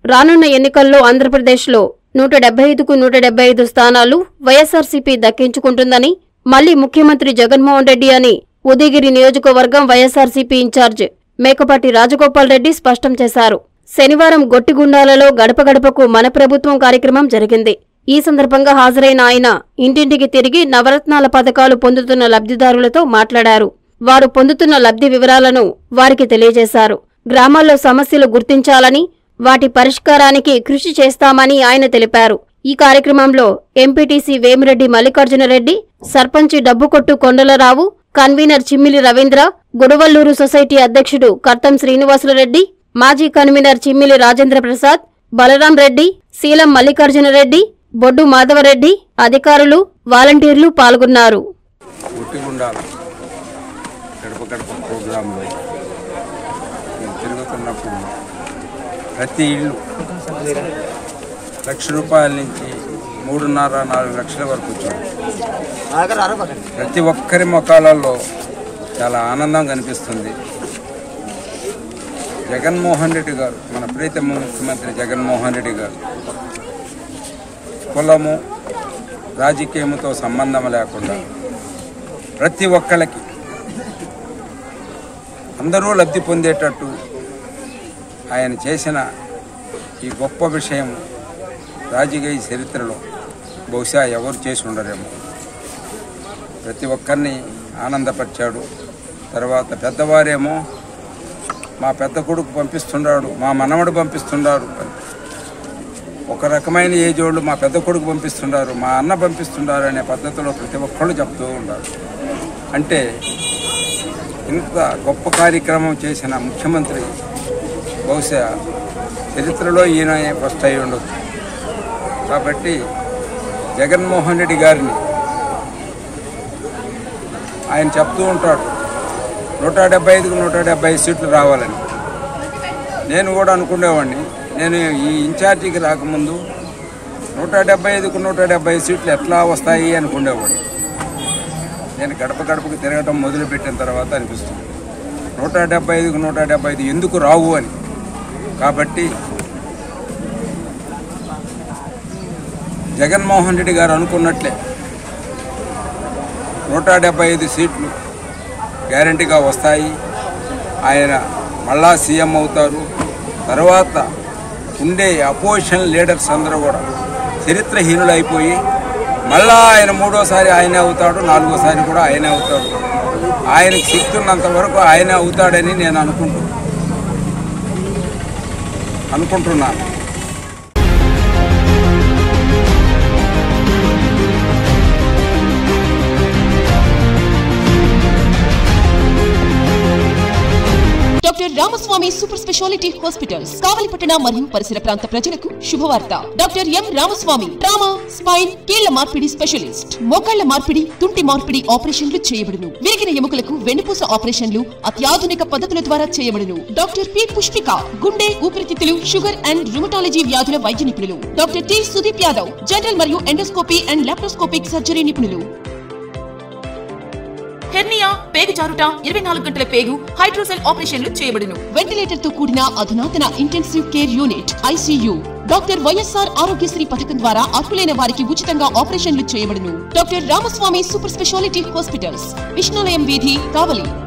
రానున్న ఎన్నికల్లో ఆంధ్రప్రదేశ్లో నూట డెబ్బై ఐదుకు నూట డెబ్బై ఐదు స్థానాలు వైఎస్సార్సీపీ దక్కించుకుంటుందని మళ్లీ ముఖ్యమంత్రి జగన్మోహన్ రెడ్డి అని ఉదయగిరి నియోజకవర్గం వైఎస్సార్సీపీ ఇన్ఛార్జ్ మేకపాటి రాజగోపాల్ రెడ్డి స్పష్టం చేశారు శనివారం గొట్టిగుండాలలో గడప గడపకు మన ప్రభుత్వం కార్యక్రమం జరిగింది ఈ సందర్భంగా హాజరైన ఆయన ఇంటింటికి తిరిగి నవరత్నాల పథకాలు పొందుతున్న లబ్ధిదారులతో మాట్లాడారు వారు పొందుతున్న లబ్ధి వివరాలను వారికి తెలియజేశారు గ్రామాల్లో సమస్యలు గుర్తించాలని వాటి పరిష్కారానికి కృషి చేస్తామని ఆయన తెలిపారు ఈ కార్యక్రమంలో ఎంపీటీసీ వేమిరెడ్డి మల్లికార్జునరెడ్డి సర్పంచి డబ్బుకొట్టు కొండలరావు కన్వీనర్ చిమ్మిలి రవీంద్ర గుడవల్లూరు సొసైటీ అధ్యక్షుడు కర్తం శ్రీనివాసులరెడ్డి మాజీ కన్వీనర్ చిమ్మిలి రాజేంద్ర ప్రసాద్ బలరాం రెడ్డి శీలం మల్లికార్జునరెడ్డి బొడ్డు మాధవరెడ్డి అధికారులు వాలంటీర్లు పాల్గొన్నారు ఒట్టిగుండాలి గడప గడప ప్రోగ్రాంలో నేను తిరుగుతున్నప్పుడు ప్రతి ఇల్లు లక్ష రూపాయల నుంచి మూడున్నర నాలుగు లక్షల వరకు వచ్చాడు ప్రతి ఒక్కరి ముఖాలలో చాలా ఆనందం కనిపిస్తుంది జగన్మోహన్ రెడ్డి గారు మన ప్రీతమ ముఖ్యమంత్రి జగన్మోహన్ రెడ్డి గారు కులము రాజకీయముతో సంబంధం లేకుండా ప్రతి ఒక్కళ్ళకి అందరూ లబ్ధి పొందేటట్టు ఆయన చేసిన ఈ గొప్ప విషయం రాజకీయ చరిత్రలో బహుశా ఎవరు చేసి ఉండరేమో ప్రతి ఒక్కరిని ఆనందపరిచాడు తర్వాత పెద్దవారేమో మా పెద్ద కొడుకు పంపిస్తున్నాడు మా మనవడు పంపిస్తున్నాడు అని. ఒక రకమైన ఏజోళ్ళు మా పెద్ద కొడుకు పంపిస్తున్నారు మా అన్న పంపిస్తున్నారు అనే పద్ధతిలో ప్రతి ఒక్కళ్ళు చెప్తూ ఉన్నారు అంటే ఇంత గొప్ప కార్యక్రమం చేసిన ముఖ్యమంత్రి బహుశా చరిత్రలో ఈయన ఫస్ట్ అయి ఉండదు కాబట్టి జగన్మోహన్ రెడ్డి గారిని ఆయన చెప్తూ ఉంటాడు నూట డెబ్బై ఐదుకు నూట డెబ్బై ఐదు సీట్లు రావాలని నేను కూడా అనుకునేవాడిని నేను ఈ ఇన్ఛార్జికి రాకముందు నూట డెబ్బై ఐదుకు నూట డెబ్బై ఐదు సీట్లు ఎట్లా వస్తాయి అనుకునేవాడిని నేను గడప గడపకు తిరగటం మొదలుపెట్టిన తర్వాత అనిపిస్తుంది నూట డెబ్బై ఐదుకు నూట డెబ్బై ఐదు ఎందుకు రావు అని కాబట్టి జగన్మోహన్ రెడ్డి గారు అనుకున్నట్లే నూట డెబ్బై ఐదు సీట్లు గ్యారంటీగా వస్తాయి ఆయన మళ్ళా సీఎం అవుతారు తర్వాత ఉండే అపోజిషన్ లీడర్స్ అందరూ కూడా చరిత్రహీనులు అయిపోయి మళ్ళా ఆయన మూడోసారి ఆయనే అవుతాడు నాలుగోసారి కూడా ఆయనే అవుతాడు ఆయనకి శక్తి ఉన్నంత వరకు ఆయనే అవుతాడని నేను అనుకుంటూ అనుకుంటున్నాను doctor Ramaswamy super speciality hospitals కావలిపట్టణ మరియు పరిసర ప్రాంత ప్రజలకు శుభవార్త doctor M Ramaswamy trauma spine కీళ్ల మార్పిడి స్పెషలిస్ట్ మోకాళ్ల మార్పిడి తుంటి మార్పిడి ఆపరేషన్లు చేయబడును విరిగిన ఎముకలకు వెన్నుపూస ఆపరేషన్లు అత్యాధునిక పద్ధతుల ద్వారా చేయబడును డాక్టర్ పి పుష్పిక గుండె ఊపిరితిత్తులు షుగర్ అండ్ రుమటాలజీ వ్యాధుల వైద్య నిపుణులు doctor T Sudeep Yadav general మరియు ఎండోస్కోపీ అండ్ లాప్రోస్కోపిక్ సర్జరీ నిపుణులు హెర్నియా పేగు జారుట ఇరవై నాలుగు గంటల పేగు హైడ్రోసెల్ ఆపరేషన్లు చేయబడును వెంటిలేటర్ తో కూడిన అధునాతన intensive care unit ICU doctor YSR Aarogyasri పథకం ద్వారా అర్హులైన వారికి ఉచితంగా ఆపరేషన్లు చేయబడును doctor Ramaswamy super speciality hospitals Vishnulayam వీధి కావలి